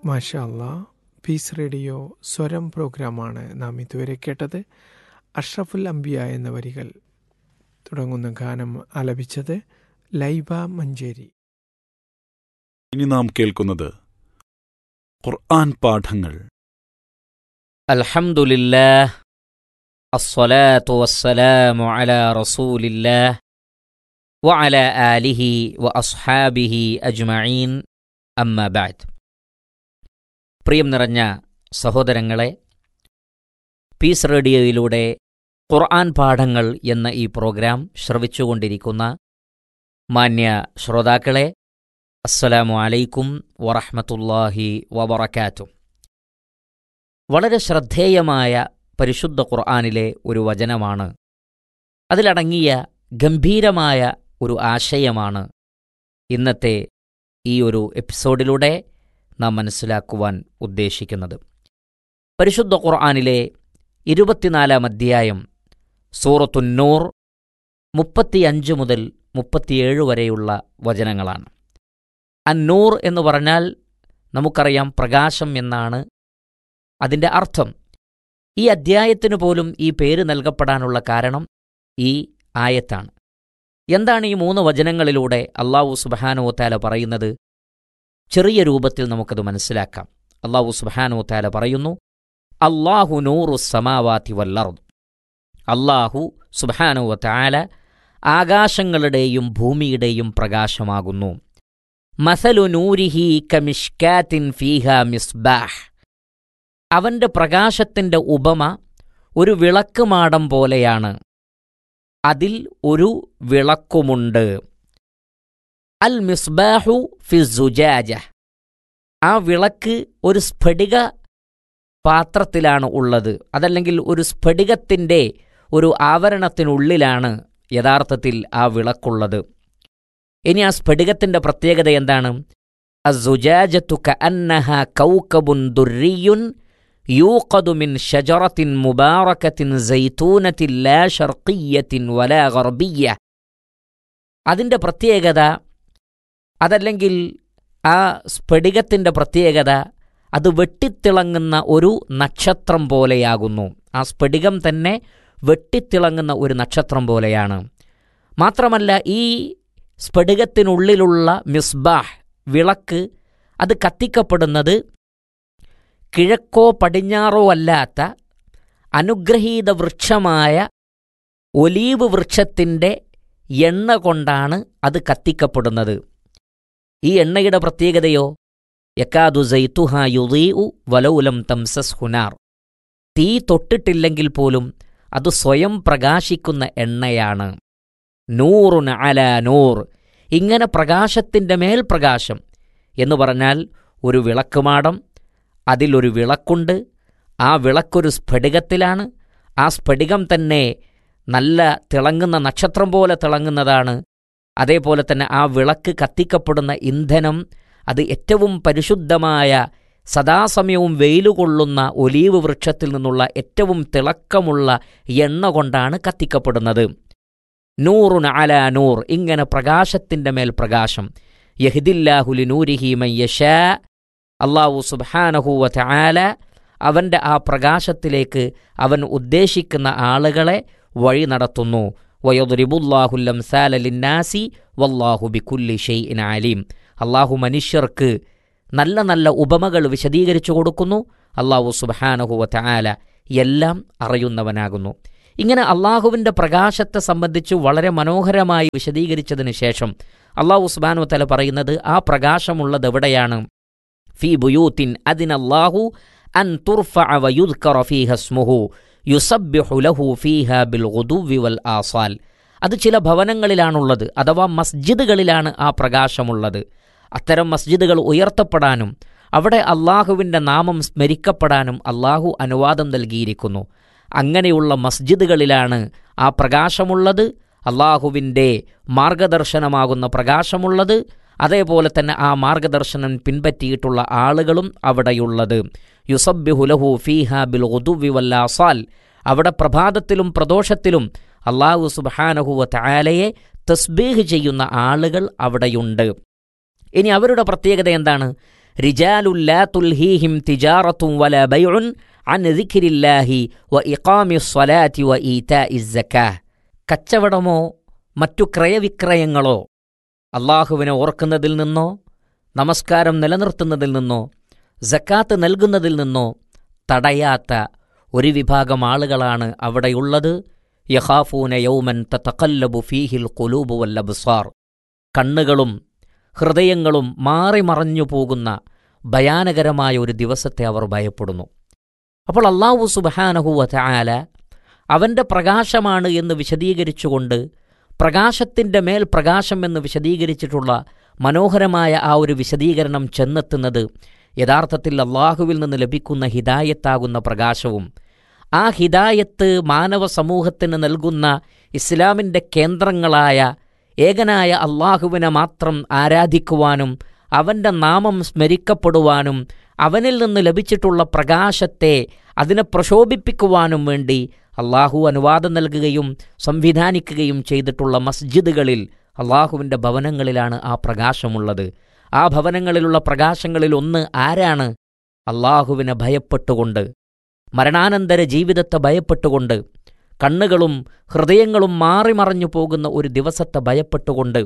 മാഷാ അല്ലാ piece radio സ്വരം പ്രോഗ്രാമാണ് നാം ഇതുവരെ കേട്ടത് അഷ്റഫുൽ അംബിയ എന്ന വരികൾ തുടങ്ങുന്ന ഗാനം ആലപിച്ചത് ലൈബ മഞ്ചേരി ഇനി നാം കേൾക്കുന്നത് ഖുർആൻ പാഠങ്ങൾ الحمد لله الصلاة والسلام على رسول الله وعلى آله وأصحابه أجمعين أما بعد പ്രിയം നിറഞ്ഞ സഹോദരങ്ങളെ പീസ് റേഡിയോയിലൂടെ ഖുർആൻ പാഠങ്ങൾ എന്ന ഈ പ്രോഗ്രാം ശ്രവിച്ചുകൊണ്ടിരിക്കുന്ന മാന്യ ശ്രോതാക്കളെ അസ്സലാമു അലൈക്കും വറഹ്മത്തുള്ളാഹി വബറകാതുഹു വളരെ ശ്രദ്ധേയമായ പരിശുദ്ധ ഖുർആനിലെ ഒരു വചനമാണ് അതിലടങ്ങിയ ഗംഭീരമായ ഒരു ആശയമാണ് ഇന്നത്തെ ഈ ഒരു എപ്പിസോഡിലൂടെ നാം മനസ്സിലാക്കുവാൻ ഉദ്ദേശിക്കുന്നത് പരിശുദ്ധ ഖുർആനിലെ ഇരുപത്തിനാലാം അധ്യായം സൂറത്തുന്നൂർ മുപ്പത്തിയഞ്ച് മുതൽ മുപ്പത്തിയേഴ് വരെയുള്ള വചനങ്ങളാണ് അന്നൂർ എന്ന് പറഞ്ഞാൽ നമുക്കറിയാം പ്രകാശം എന്നാണ് അതിൻ്റെ അർത്ഥം ഈ അദ്ധ്യായത്തിന് പോലും ഈ പേര് നൽകപ്പെടാനുള്ള കാരണം ഈ ആയത്താണ് എന്താണ് ഈ മൂന്ന് വചനങ്ങളിലൂടെ അള്ളാഹു സുബഹാനോത്താല പറയുന്നത് ചെറിയ രൂപത്തിൽ നമുക്കത് മനസ്സിലാക്കാം അള്ളാഹു സുബഹാനോത്താല പറയുന്നു അള്ളാഹു നൂറു സമാവാത്തി വല്ലർദ് അള്ളാഹു സുബഹാനുവത്താല ആകാശങ്ങളുടെയും ഭൂമിയുടെയും പ്രകാശമാകുന്നു മസലു നൂരിഹി കമിഷ്കാത്തിൻ ഫീഹ മിസ്ബാഹ് അവന്റെ പ്രകാശത്തിന്റെ ഉപമ ഒരു വിളക്ക് മാടം പോലെയാണ് അതിൽ ഒരു വിളക്കുമുണ്ട് അൽ മിസ്ബാഹു ഫിസുജാജ ആ വിളക്ക് ഒരു സ്ഫടിക പാത്രത്തിലാണ് ഉള്ളത് അതല്ലെങ്കിൽ ഒരു സ്ഫടികത്തിൻ്റെ ഒരു ആവരണത്തിനുള്ളിലാണ് യഥാർത്ഥത്തിൽ ആ വിളക്കുള്ളത് ഇനി ആ സ്ഫടികത്തിന്റെ പ്രത്യേകത എന്താണ് അസുജാജത്തു കഅന്നഹ കൗകബുൻ ദുർരിയുൻ യൂഖദു മിൻ ഷജറത്തിൻ മുബാറക്കത്തിൻ സൈത്തൂനത്തിൻ ലാ ഷർഖിയ്യത്തിൻ വലാ ഗർബിയ്യ അതിൻ്റെ പ്രത്യേകത അതല്ലെങ്കിൽ ആ സ്ഫടികത്തിൻ്റെ പ്രത്യേകത അത് വെട്ടിത്തിളങ്ങുന്ന ഒരു നക്ഷത്രം പോലെയാകുന്നു ആ സ്ഫടികം തന്നെ വെട്ടിത്തിളങ്ങുന്ന ഒരു നക്ഷത്രം പോലെയാണ് മാത്രമല്ല ഈ സ്ഫടികത്തിനുള്ളിലുള്ള മിസ്ബാഹ് വിളക്ക് അത് കത്തിക്കപ്പെടുന്നത് കിഴക്കോ പടിഞ്ഞാറോ അല്ലാത്ത അനുഗ്രഹീത വൃക്ഷമായ ഒലീവ് വൃക്ഷത്തിൻ്റെ എണ്ണ കൊണ്ടാണ് അത് കത്തിക്കപ്പെടുന്നത് ഈ എണ്ണയുടെ പ്രത്യേകതയോ യക്കാദു സൈത്തുഹ യുദീഉ വലൗലം തംസസ് ഹുനാർ തീ തൊട്ടിട്ടില്ലെങ്കിൽ പോലും അത് സ്വയം പ്രകാശിക്കുന്ന എണ്ണയാണ് നൂറുൻ അല നൂർ ഇങ്ങനെ പ്രകാശത്തിൻ്റെ മേൽ പ്രകാശം എന്ന് പറഞ്ഞാൽ ഒരു വിളക്കുമാടം അതിലൊരു വിളക്കുണ്ട് ആ വിളക്കൊരു സ്ഫടികത്തിലാണ് ആ സ്ഫടികം തന്നെ നല്ല തിളങ്ങുന്ന നക്ഷത്രം പോലെ തിളങ്ങുന്നതാണ് അതേപോലെ തന്നെ ആ വിളക്ക് കത്തിക്കപ്പെടുന്ന ഇന്ധനം അത് ഏറ്റവും പരിശുദ്ധമായ സദാസമയവും വെയിലുകൊള്ളുന്ന ഒലീവ് വൃക്ഷത്തിൽ നിന്നുള്ള ഏറ്റവും തിളക്കമുള്ള എണ്ണ കൊണ്ടാണ് കത്തിക്കപ്പെടുന്നത് നൂറുൻ അല നൂർ ഇങ്ങനെ പ്രകാശത്തിൻ്റെ മേൽ പ്രകാശം യഹിദില്ലാഹുലി നൂരിഹി മയ്യഷാ അള്ളാഹു സുബാനഹൂവ ആല അവൻ്റെ ആ പ്രകാശത്തിലേക്ക് അവൻ ഉദ്ദേശിക്കുന്ന ആളുകളെ വഴി നടത്തുന്നു വയൊദുരിബുല്ലാഹുല്ലം സാലലിന്നാസി വല്ലാഹു ബിക്കുല്ലി ഷെയ്ഇൻ അലീം അള്ളാഹു മനുഷ്യർക്ക് നല്ല നല്ല ഉപമകൾ വിശദീകരിച്ചു കൊടുക്കുന്നു അള്ളാഹു സുബാനഹുവ ആല എല്ലാം അറിയുന്നവനാകുന്നു ഇങ്ങനെ അള്ളാഹുവിൻ്റെ പ്രകാശത്തെ സംബന്ധിച്ച് വളരെ മനോഹരമായി വിശദീകരിച്ചതിന് ശേഷം അള്ളാഹു സുബാനു തല പറയുന്നത് ആ പ്രകാശമുള്ളത് എവിടെയാണ് ഫി ബുയൂത്തിൻ അതിനല്ലാഹു അൻ തുർഫഅ വയുദ്കറ ഫീഹ സ്മുഹു യുസബ്ബിഹു ലഹു ഫീഹ ബിൽ ഗുദുവ്വി വൽ ആസാൽ അത് ചില ഭവനങ്ങളിലാണുള്ളത് അഥവാ മസ്ജിദുകളിലാണ് ആ പ്രകാശമുള്ളത് അത്തരം മസ്ജിദുകൾ ഉയർത്തപ്പെടാനും അവിടെ അള്ളാഹുവിൻ്റെ നാമം സ്മരിക്കപ്പെടാനും അള്ളാഹു അനുവാദം നൽകിയിരിക്കുന്നു അങ്ങനെയുള്ള മസ്ജിദുകളിലാണ് ആ പ്രകാശമുള്ളത് അള്ളാഹുവിൻ്റെ മാർഗദർശനമാകുന്ന പ്രകാശമുള്ളത് അതേപോലെ തന്നെ ആ മാർഗദർശനം പിൻപറ്റിയിട്ടുള്ള ആളുകളും അവിടെയുള്ളത് യുസബ്ബിഹുലഹു ഫീഹ ബിൽ ഉദുവി വല്ലാസാൽ അവിടെ പ്രഭാതത്തിലും പ്രദോഷത്തിലും അള്ളാഹു സുബാനഹുവ താലയെ തസ്ബീഹ് ചെയ്യുന്ന ആളുകൾ അവിടെയുണ്ട് ഇനി അവരുടെ പ്രത്യേകത എന്താണ് റിജാലുല്ലാ തുൽഹീഹിം തിജാറത്തും വല ബൈഉൻ അൻ ദിഖിരില്ലാഹി വ ഇഖാമി സ്വലാറ്റി വ ഈറ്റാ ഇസ്സക്കാ കച്ചവടമോ മറ്റു ക്രയവിക്രയങ്ങളോ അള്ളാഹുവിനെ ഓർക്കുന്നതിൽ നിന്നോ നമസ്കാരം നിലനിർത്തുന്നതിൽ നിന്നോ ജക്കാത്ത് നൽകുന്നതിൽ നിന്നോ തടയാത്ത ഒരു വിഭാഗം ആളുകളാണ് അവിടെയുള്ളത് യഹാഫൂന യൗമൻ തതഖല്ലബു ഫീഹിൽ ഖുലൂബു വൽ അബ്സാർ കണ്ണുകളും ഹൃദയങ്ങളും മാറി മറഞ്ഞു പോകുന്ന ഭയാനകരമായ ഒരു ദിവസത്തെ അവർ ഭയപ്പെടുന്നു അപ്പോൾ അള്ളാഹു സുബഹാനഹുവ ചായാല അവൻ്റെ പ്രകാശമാണ് എന്ന് വിശദീകരിച്ചുകൊണ്ട് പ്രകാശത്തിൻ്റെ മേൽ പ്രകാശം എന്ന് വിശദീകരിച്ചിട്ടുള്ള മനോഹരമായ ആ ഒരു വിശദീകരണം ചെന്നെത്തുന്നത് യഥാർത്ഥത്തിൽ അള്ളാഹുവിൽ നിന്ന് ലഭിക്കുന്ന ഹിദായത്താകുന്ന പ്രകാശവും ആ ഹിദായത്ത് മാനവ സമൂഹത്തിന് നൽകുന്ന ഇസ്ലാമിൻ്റെ കേന്ദ്രങ്ങളായ ഏകനായ അള്ളാഹുവിനെ മാത്രം ആരാധിക്കുവാനും അവൻ്റെ നാമം സ്മരിക്കപ്പെടുവാനും അവനിൽ നിന്ന് ലഭിച്ചിട്ടുള്ള പ്രകാശത്തെ അതിനെ പ്രശോഭിപ്പിക്കുവാനും വേണ്ടി അള്ളാഹു അനുവാദം നൽകുകയും സംവിധാനിക്കുകയും ചെയ്തിട്ടുള്ള മസ്ജിദുകളിൽ അള്ളാഹുവിൻ്റെ ഭവനങ്ങളിലാണ് ആ പ്രകാശമുള്ളത് ആ ഭവനങ്ങളിലുള്ള പ്രകാശങ്ങളിൽ ഒന്ന് ആരാണ് അള്ളാഹുവിനെ ഭയപ്പെട്ടുകൊണ്ട് മരണാനന്തര ജീവിതത്തെ ഭയപ്പെട്ടുകൊണ്ട് കണ്ണുകളും ഹൃദയങ്ങളും മാറി മറഞ്ഞു പോകുന്ന ഒരു ദിവസത്തെ ഭയപ്പെട്ടുകൊണ്ട്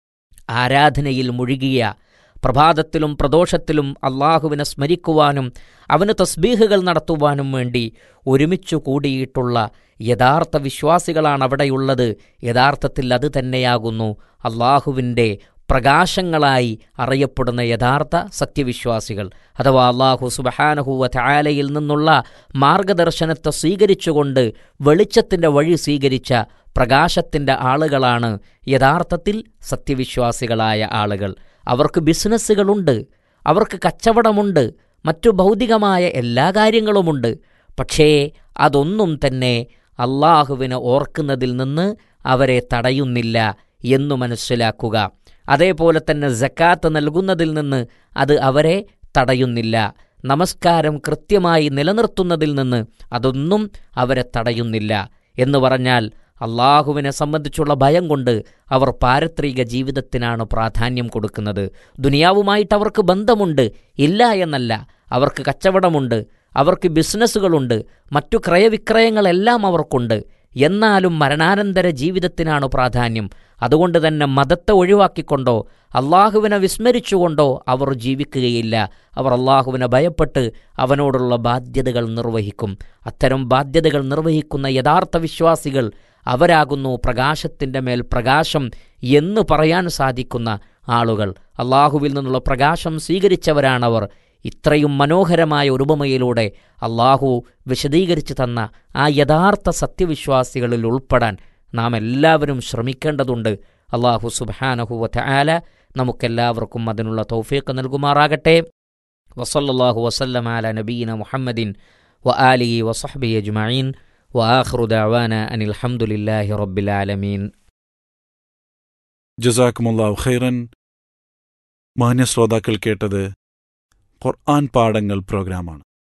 ആരാധനയിൽ മുഴുകിയ പ്രഭാതത്തിലും പ്രദോഷത്തിലും അള്ളാഹുവിനെ സ്മരിക്കുവാനും അവന് തസ്ബീഹുകൾ നടത്തുവാനും വേണ്ടി ഒരുമിച്ചു കൂടിയിട്ടുള്ള യഥാർത്ഥ വിശ്വാസികളാണ് അവിടെയുള്ളത് യഥാർത്ഥത്തിൽ അത് തന്നെയാകുന്നു അള്ളാഹുവിൻ്റെ പ്രകാശങ്ങളായി അറിയപ്പെടുന്ന യഥാർത്ഥ സത്യവിശ്വാസികൾ അഥവാ അള്ളാഹു സുബഹാനഹുവ ചായാലയിൽ നിന്നുള്ള മാർഗദർശനത്തെ സ്വീകരിച്ചുകൊണ്ട് വെളിച്ചത്തിൻ്റെ വഴി സ്വീകരിച്ച പ്രകാശത്തിൻ്റെ ആളുകളാണ് യഥാർത്ഥത്തിൽ സത്യവിശ്വാസികളായ ആളുകൾ അവർക്ക് ബിസിനസ്സുകളുണ്ട് അവർക്ക് കച്ചവടമുണ്ട് മറ്റു ഭൗതികമായ എല്ലാ കാര്യങ്ങളുമുണ്ട് പക്ഷേ അതൊന്നും തന്നെ അള്ളാഹുവിനെ ഓർക്കുന്നതിൽ നിന്ന് അവരെ തടയുന്നില്ല എന്നു മനസ്സിലാക്കുക അതേപോലെ തന്നെ ജക്കാത്ത് നൽകുന്നതിൽ നിന്ന് അത് അവരെ തടയുന്നില്ല നമസ്കാരം കൃത്യമായി നിലനിർത്തുന്നതിൽ നിന്ന് അതൊന്നും അവരെ തടയുന്നില്ല എന്ന് പറഞ്ഞാൽ അള്ളാഹുവിനെ സംബന്ധിച്ചുള്ള ഭയം കൊണ്ട് അവർ പാരത്രിക ജീവിതത്തിനാണ് പ്രാധാന്യം കൊടുക്കുന്നത് ദുനിയാവുമായിട്ട് അവർക്ക് ബന്ധമുണ്ട് ഇല്ല എന്നല്ല അവർക്ക് കച്ചവടമുണ്ട് അവർക്ക് ബിസിനസ്സുകളുണ്ട് മറ്റു ക്രയവിക്രയങ്ങളെല്ലാം അവർക്കുണ്ട് എന്നാലും മരണാനന്തര ജീവിതത്തിനാണ് പ്രാധാന്യം അതുകൊണ്ട് തന്നെ മതത്തെ ഒഴിവാക്കിക്കൊണ്ടോ അള്ളാഹുവിനെ വിസ്മരിച്ചുകൊണ്ടോ അവർ ജീവിക്കുകയില്ല അവർ അള്ളാഹുവിനെ ഭയപ്പെട്ട് അവനോടുള്ള ബാധ്യതകൾ നിർവഹിക്കും അത്തരം ബാധ്യതകൾ നിർവഹിക്കുന്ന യഥാർത്ഥ വിശ്വാസികൾ അവരാകുന്നു പ്രകാശത്തിൻ്റെ മേൽ പ്രകാശം എന്ന് പറയാൻ സാധിക്കുന്ന ആളുകൾ അള്ളാഹുവിൽ നിന്നുള്ള പ്രകാശം സ്വീകരിച്ചവരാണവർ ഇത്രയും മനോഹരമായ ഒരുപമയിലൂടെ അള്ളാഹു വിശദീകരിച്ചു തന്ന ആ യഥാർത്ഥ സത്യവിശ്വാസികളിൽ ഉൾപ്പെടാൻ നാം എല്ലാവരും ശ്രമിക്കേണ്ടതുണ്ട് അള്ളാഹു സുബാനഹുവ ആല നമുക്കെല്ലാവർക്കും അതിനുള്ള തൗഫീഖ് നൽകുമാറാകട്ടെ വസല്ലാഹു വസല്ലം ആല നബീന മുഹമ്മദിൻ വ ആലി വസഹബി അജ്മീൻ وآخر دعوانا أن الحمد لله رب العالمين ജസാക്കുമുല്ലാഹു ഖൈറൻ മാന്യ ശ്രോതാക്കൾ കേട്ടത് ഖുർആൻ പാഠങ്ങൾ പ്രോഗ്രാമാണ്